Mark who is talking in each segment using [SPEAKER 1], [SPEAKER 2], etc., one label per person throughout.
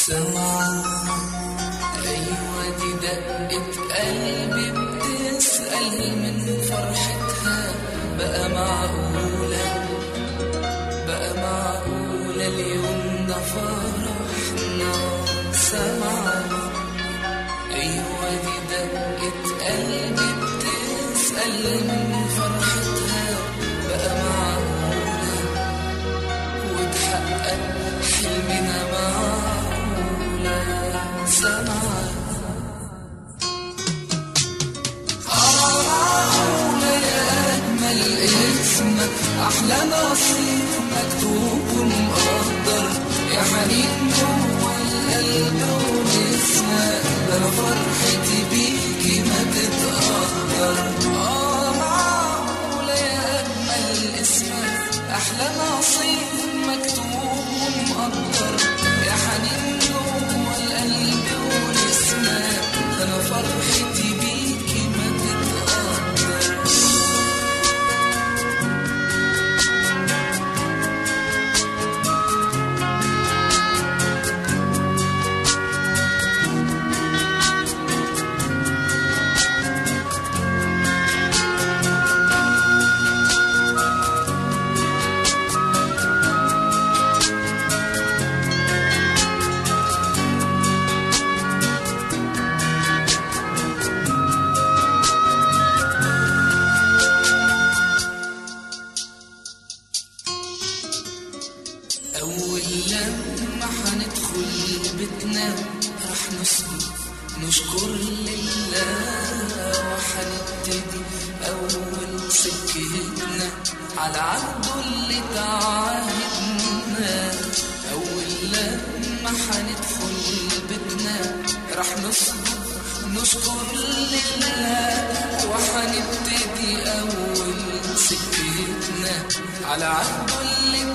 [SPEAKER 1] سمع أيوة دي دقة قلبي بتسأل من فرحتها بقى معقولة بقى معقولة اليوم ده فرحنا سمع أيوة دي دقة قلبي بتسأل من فرحتها بقى معقولة وتحقق حلمنا معقولة سمع معقولة يا أجمل اسمك أحلى نصيب مكتوب ومقدر يا حنين جوه القلب ونسمك ده أنا فرحتي بيكي ما تتقدر آه معقولة يا أجمل اسمك أحلى نصيب مكتوب ومقدر يا حنين جوه القلب ونسمك ده أنا فرحتي بيكي ما تتقدر أول لما حندخل بيتنا رح نسجد نشكر لله وحنبتدي أول سكتنا على عهده اللي تعاهدنا أول لما حندخل بيتنا رح نسجد نشكر لله وحنبتدي أول سكتنا على عهده اللي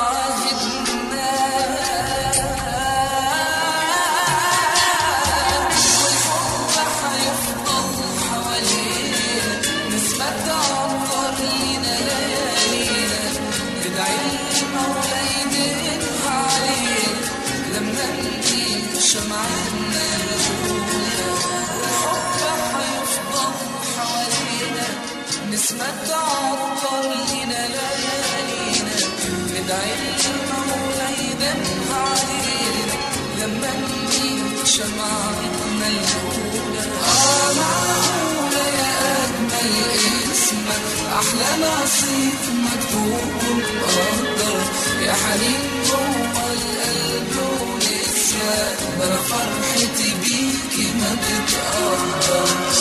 [SPEAKER 1] تعاهدنا والحب هيفضل حوالينا نسبة عمر لينا ليالينا ندعي المولى يديمها علينا لما نجيب شمعتنا الأولى والحب هيفضل حوالينا نسمة عطر لينا ليالينا ندعي المولى يديمها علينا لما نجيب شمعتنا الأولى آه معقولة يا أجمل اسمك أحلى نصيب مكتوب ومقدر يا حنين جوه القلب ونسيان ده أنا فرحتي بيكي ما تتقدر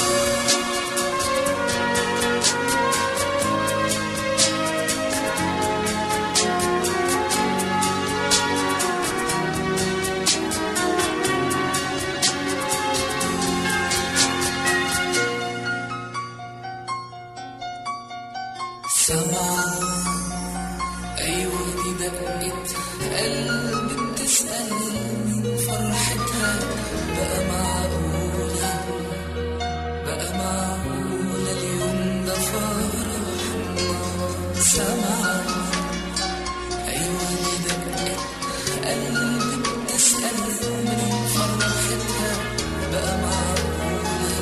[SPEAKER 1] سمع أيوة دي دقة قلب بتسأل من فرحتها بقى معقولة بقى معقولة اليوم ده فرحنا سمع أيوة دي دقة قلب بتسأل من فرحتها بقى معقولة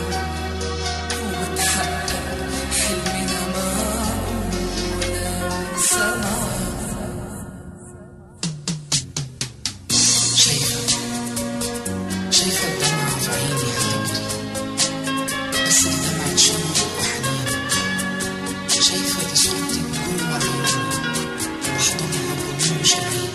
[SPEAKER 1] وبتحقق حلمنا معقولة سمع
[SPEAKER 2] شايفة شايفة الدمعة في عيني هتجري بس دي دمعة شوق وحنين شايفة دي صورتك جوه عيوني واحضنها برموش العين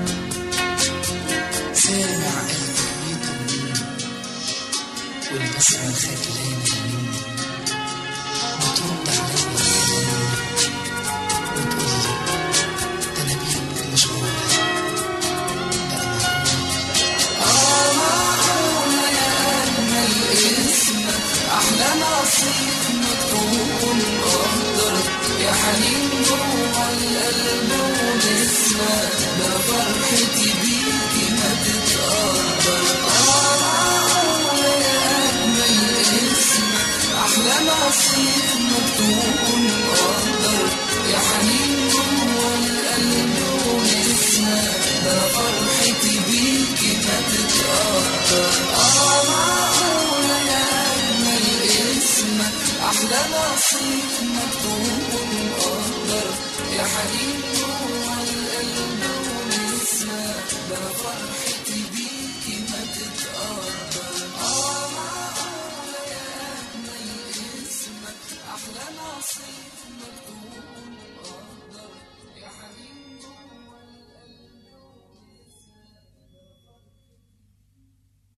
[SPEAKER 2] سامع قلبك بيطمني والبسمة الخجلانة مني بترد عليا بكلامي وتقولي ده أنا بيك مشغولة بقى معقولة
[SPEAKER 1] معقولة يا أجمل اسمك أحلى نصيب مكتوب مقدر يا حنين جوه القلب ونسمة ده فرحتي بيكي ما تتقدر آه معقولة يا أجمل اسمك أحلى نصيب مكتوب مقدر يا حنين جوه القلب ونسمة ده فرحتي بيكي ما نصيب مكتوب مقدر يا حنين جوه القلب ونسمة ده أنا فرحتي بيكي ما تتقدر اه معقولة يا أجمل اسمك أحلى نصيب مكتوب